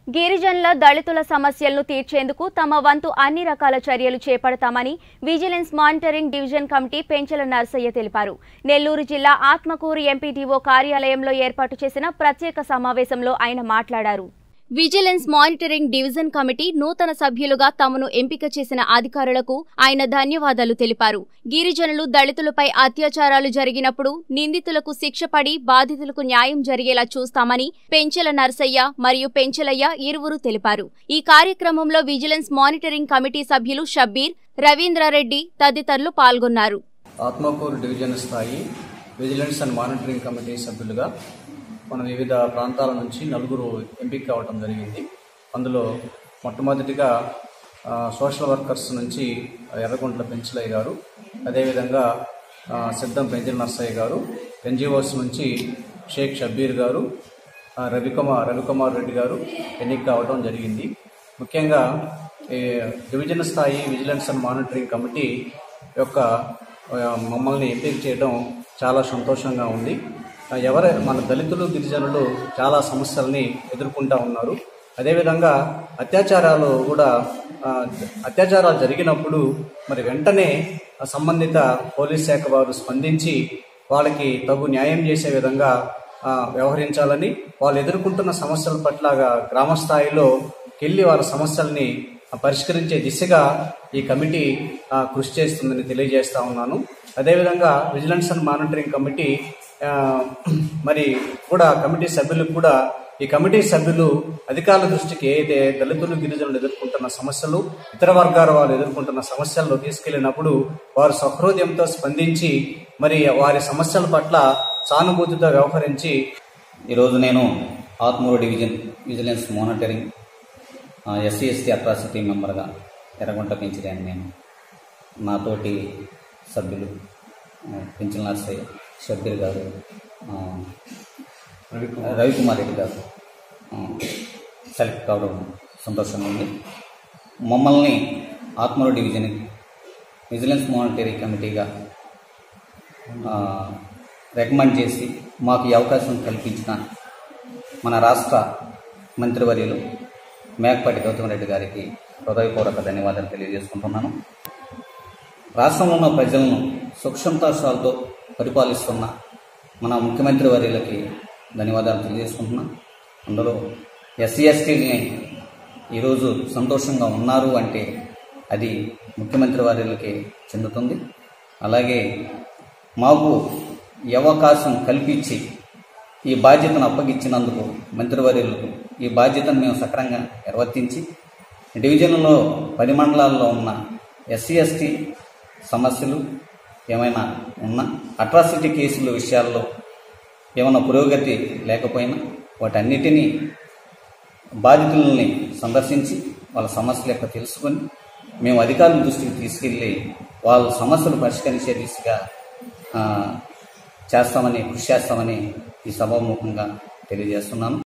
గిరిజనుల దళితుల సమస్యలను తీర్చేందుకు తమ వంతు అన్ని రకాల చర్యలు చేపడతామని vigilance monitoring division committee Penchala Narsaiah తెలిపారు నెల్లూరు జిల్లా ఆత్మకూరు ఎంపీడీఓ కార్యాలయంలో ఏర్పాటు చేసిన ప్రత్యేక సమావేశంలో ఆయన మాట్లాడారు విజిలెన్స్ మానిటరింగ్ డివిజన్ కమిటీ నూతన సభ్యులుగా తమను ఎంపిక చేసిన అధికారులకు ఆయన ధన్యవాదాలు తెలిపారు గిరిజనులు దళితులపై అత్యాచారాలు జరిగినప్పుడు నిందితులకు శిక్ష పడి బాధితులకు న్యాయం జరిగేలా చూస్తామని పెంచెల నర్సయ్య మరియు పెంచెలయ్య ఇరువురు తెలిపారు ఈ కార్యక్రమంలో విజిలెన్స్ మానిటరింగ్ కమిటీ సభ్యులు షబ్బీర్ రవీంద్రారెడ్డి తదితరులు పాల్గొన్నారు ఆత్మకూరు డివిజన్ స్థాయి విజిలెన్స్ అండ్ మానిటరింగ్ కమిటీ సభ్యులుగా మన వివిధ ప్రాంతాల నుంచి నలుగురు ఎంపిక కావటం జరిగింది అందులో మొట్టమొదటిగా ఆ, సోషల్ వర్కర్స్ నుంచి ఎర్రగుంట్ల పెంచలయ్య గారు అదేవిధంగా ఆ, సిద్ధం పెంచల నర్సయ్య గారు ఎన్జిఓస్ నుంచి షేక్ షబ్బీర్ గారు ఆ, రవికుమార్ రవికుమార్ రెడ్డి గారు ఎన్నిక కావడం జరిగింది ముఖ్యంగా ఈ డివిజన్ స్థాయి విజిలెన్స్ అండ్ మానిటరింగ్ కమిటీ యొక్క ఆ, మమ్మల్ని ఎంపిక చేయడం చాలా సంతోషంగా ఉంది ఆ, ఎవర మన దళితులు గిరిజనులు చాలా సమస్యల్ని ఎదుర్కొంటా ఉన్నారు అదేవిధంగా అత్యాచారాలు కూడా ఆ, అత్యాచారాలు జరిగినప్పుడు మరి వెంటనే ఆ సంబంధిత పోలీస్ శాఖ వారు స్పందించి వాళ్ళకి తగు న్యాయం చేసే విధంగా ఆ, వ్యవహరించాలని వాళ్ళు ఎదుర్కొంటున్న సమస్యల పట్ల గ్రామ స్థాయిలో వెళ్ళి వాళ్ళ సమస్యల్ని పరిష్కరించే దిశగా ఈ కమిటీ ఆ, కృషి చేస్తుందని తెలియజేస్తా ఉన్నాను అదేవిధంగా విజిలెన్స్ అండ్ మానిటరింగ్ కమిటీ ఆ, మరి కూడా కమిటీ సభ్యులకు కూడా ఈ కమిటీ సభ్యులు అధికారుల దృష్టికి ఏదైతే దళితులు గిరిజనులు ఎదుర్కొంటున్న సమస్యలు ఇతర వర్గాల వాళ్ళు ఎదుర్కొంటున్న సమస్యలను తీసుకెళ్లినప్పుడు వారు సహృదయంతో స్పందించి మరి వారి సమస్యల పట్ల సానుభూతితో వ్యవహరించి ఈరోజు నేను Atmur division vigilance monitoring SC ST atrocity మెంబర్గా ఎర్రగుంట పెంచిదాన్ని నేను నాతోటి సభ్యులు ఆ, పెంచిన నర్సయ్య షబ్బీర్ గారు ఆ, రవికుమార్ రెడ్డి గారు ఆ, సెలెక్ట్ కావడం సంతోషంగా ఉంది మమ్మల్ని ఆత్మూరు డివిజన్ విజిలెన్స్ మానిటరింగ్ కమిటీగా ఆ, రికమెండ్ చేసి మాకు ఈ అవకాశం కల్పించిన మన రాష్ట్ర మంత్రివర్యులు మేకపాటి గౌతమ్ రెడ్డి గారికి హృదయపూర్వక ధన్యవాదాలు తెలియజేసుకుంటున్నాను రాష్ట్రంలో ఉన్న ప్రజలను సుఖ సంతోషాలతో పరిపాలిస్తున్న మన ముఖ్యమంత్రి వర్యులకి ధన్యవాదాలు తెలియజేసుకుంటున్నాను అందులో ఎస్సీ ఎస్టీని ఈరోజు సంతోషంగా ఉన్నారు అంటే అది ముఖ్యమంత్రి వర్యులకి చెందుతుంది అలాగే మాకు ఈ అవకాశం కల్పించి ఈ బాధ్యతను అప్పగించినందుకు మంత్రివర్యులకు ఈ బాధ్యతను మేము సక్రంగా నిర్వర్తించి డివిజన్లో పది మండలాల్లో ఉన్న ఎస్సీ ఎస్టీ సమస్యలు ఏమైనా ఉన్నా అట్రాసిటీ కేసుల విషయాల్లో ఏమైనా పురోగతి లేకపోయినా వాటన్నిటినీ బాధితులని సందర్శించి వాళ్ళ సమస్యల యొక్క తెలుసుకొని మేము అధికారుల దృష్టికి తీసుకెళ్ళి వాళ్ళ సమస్యలు పరిష్కరించే దిశగా ఆ, చేస్తామని కృషి చేస్తామని ఈ సభాముఖంగా తెలియజేస్తున్నాను